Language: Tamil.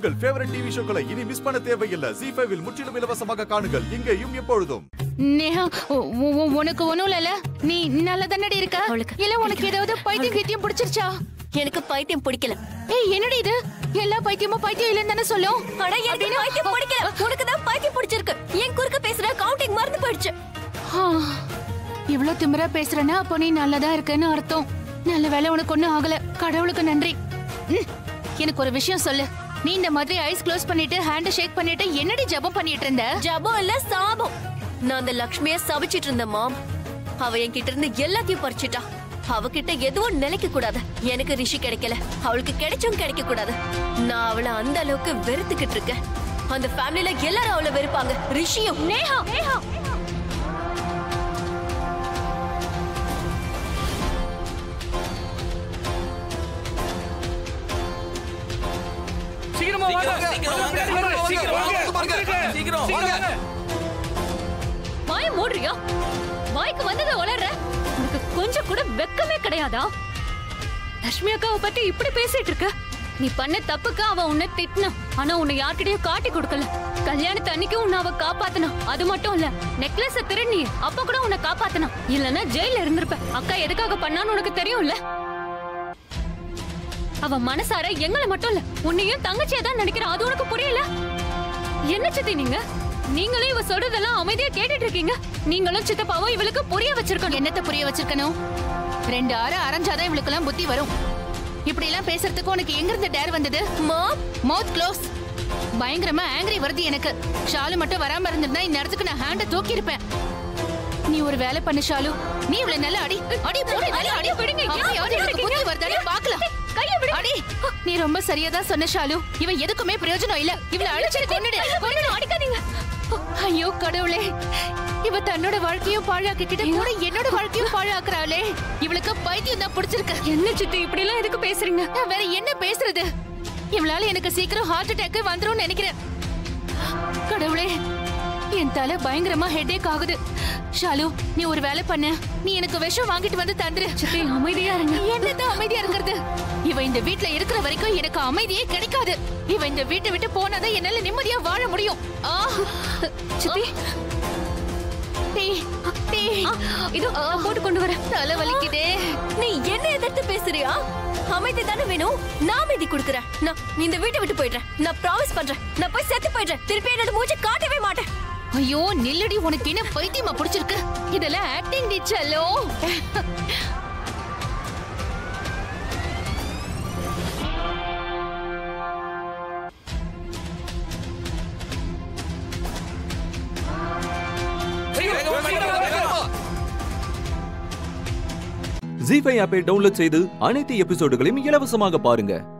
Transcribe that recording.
உங்கள் ஃபேவரட் டிவி ஷோக்களை இனி மிஸ் பண்ண தேவையில்லை ஜி ஃபைவில் முற்றிலும் இலவசமாக காணுங்கள் இங்கேயும் எப்பொழுதும் நேஹா உ- உ- உனக்கு ஒண்ணும் இல்லல நீ நல்லா தானடி இருக்க அவளுக்கு இல்ல உனக்கு ஏதாவது பைத்தியம் கித்தியம் பிடிச்சிருச்சா எனக்கு பைத்தியம் பிடிக்கல ஏய் என்னடி இது எல்லா பைத்தியமும் பைத்தியம் இல்லன்னு தானே சொல்லும் அட எனக்கு பைத்தியம் பிடிக்கல உனக்கு தான் பைத்தியம் பிடிச்சிருக்கு என் குறுக்க பேசுற கவுண்டிங் மறந்து போயிடுச்சு ஆ, இவ்ளோ திமிரா பேசுறேன்னா அப்போ நீ நல்லதா இருக்கன்னு அர்த்தம் நல்ல வேளை உனக்கு ஒண்ணும் ஆகல கடவுளுக்கு நன்றி ம், எனக்கு ஒரு விஷயம் சொல்லு நீ இந்த மாதிரி ஐஸ் க்ளோஸ் பண்ணிட்டு ஹேண்ட் ஷேக் பண்ணிட்டு என்னடி ஜெபம் பண்ணிட்டு இருந்த ஜபம் இல்ல சாபம் நான் அந்த லக்ஷ்மிய சபிச்சிட்டு இருந்தேன் மாம் அவ என்கிட்ட இருந்து எல்லாத்தையும் பறிச்சிட்டா அவகிட்ட எதுவும் நிலைக்க கூடாது எனக்கு ரிஷி கிடைக்கல அவளுக்கு கிடைச்சும் கிடைக்க கூடாது நான் அவளை அந்த அளவுக்கு வெறுத்துக்கிட்டு இருக்கேன் அந்த ஃபேமிலில எல்லாரும் அவளை வெறுப்பாங்க ரிஷியும் நேஹா நேஹா சீக்கிரமா வாங்க சீக்கிரம் வாங்க. சீக்கிரம் வாங்க சீக்கிரம் வாங்க. வாய மூடுறியா வாய்க்கு வந்ததை வளர்ற உனக்கு கொஞ்சம் கூட வெக்கமே கிடையாதா லட்சுமி அக்காவை பத்தி இப்படி பேசிட்டு இருக்க நீ பண்ண தப்புக்கு அவ உன்னை திட்டினா ஆனா உன்னை யார்கிட்டயும் காட்டி கொடுக்கல கல்யாணத்து அன்னைக்கு உன்னை அவ காப்பாத்தனா அது மட்டும் இல்ல நெக்லஸ திருடி அப்ப கூட உன்னை காப்பாத்தனா இல்லன்னா ஜெயில இருந்திருப்ப அக்கா எதுக்காக பண்ணான்னு உனக்கு தெரியும்ல அவ மனசார எங்களை மட்டும் இல்ல உன்னையும் தங்கச்சியை தான் நினைக்கிறா அது உனக்கு புரியல என்ன சித்தி நீங்க நீங்களும் இவ சொல்றதெல்லாம் அமைதியா கேட்டுட்டு இருக்கீங்க நீங்களும் சித்தப்பாவும் இவளுக்கு புரிய வச்சிருக்கணும் என்னத்த புரிய வச்சிருக்கணும் ரெண்டு ஆறு அரைஞ்சாதான் இவளுக்கெல்லாம் புத்தி வரும் இப்படி எல்லாம் பேசுறதுக்கு உனக்கு எங்க இருந்து டேர் வந்தது மாம் மவுத் க்ளோஸ் பயங்கரமா ஆங்கிரி வருது எனக்கு ஷாலு மட்டும் வராம இருந்திருந்தா இந்நேரத்துக்கு நான் ஹேண்ட தூக்கி இருப்பேன் நீ ஒரு வேலை பண்ணு ஷாலு நீ இவள நல்லா அடி அடி போடு நல்லா அடி விடுங்க. ஏன் அப்படி அடி உனக்கு புத்தி வருதாடி பாக்கலாம் கையை விடு. அடி நீ ரொம்ப சரியா தான் சொன்ன ஷாலு இவ எதுக்குமே பிரயோஜனம் இல்ல இவள அழிச்சிட்டு கொன்னுடு கொன்னுடு அடிக்காதீங்க ஐயோ கடவுளே இவ தன்னோட வாழ்க்கையும் பாழாக்கிக்கிட்டு கூட என்னோட வாழ்க்கையும் பாழாக்குறாளே இவளுக்கு பைத்தியம் தான் பிடிச்சிருக்கு என்ன சித்தி இப்படி எல்லாம் எதுக்கு பேசுறீங்க நான் வேற என்ன பேசுறது இவளால எனக்கு சீக்கிரம் ஹார்ட் அட்டாக் வந்துரும் நினைக்கிறேன் கடவுளே என் தலை பயங்கரமா ஹெட்டேக் ஆகுது ஷாலு நீ ஒரு வேலை பண்ணு நீ எனக்கு விஷம் வாங்கிட்டு வந்து தந்துரு சித்தி அமைதியா இருங்க என்னதான் அமைதியா இருக்கிறது இவ இந்த வீட்ல இருக்கிற வரைக்கும் எனக்கு அமைதியே கிடைக்காது இவ இந்த வீட்டை விட்டு போனாதான் என்னால நிம்மதியா வாழ முடியும் ஆ சித்தி டீ டீ இது நான் போட்டு கொண்டு வரேன் தலை வலிக்குதே நீ என்ன எதிர்த்து பேசுறியா அமைதி தானே வேணும் நான் அமைதி கொடுக்குறேன் நான் நீ இந்த வீட்டை விட்டு போயிடுறேன் நான் ப்ராமிஸ் பண்றேன் நான் போய் செத்து போயிடுறேன் திருப்பி என்னோட மூஞ்சி காட்டவே மாட்டேன் ஐயோ நில்லடி உனக்கு என்ன பைத்தியமா பிடிச்சிருக்கு இதெல்லாம் ஆக்டிங் டீச்சலோ ஜி ஃபைவ் ஆப்பை டவுன்லோட் செய்து அனைத்து எபிசோடுகளையும் இலவசமாக பாருங்க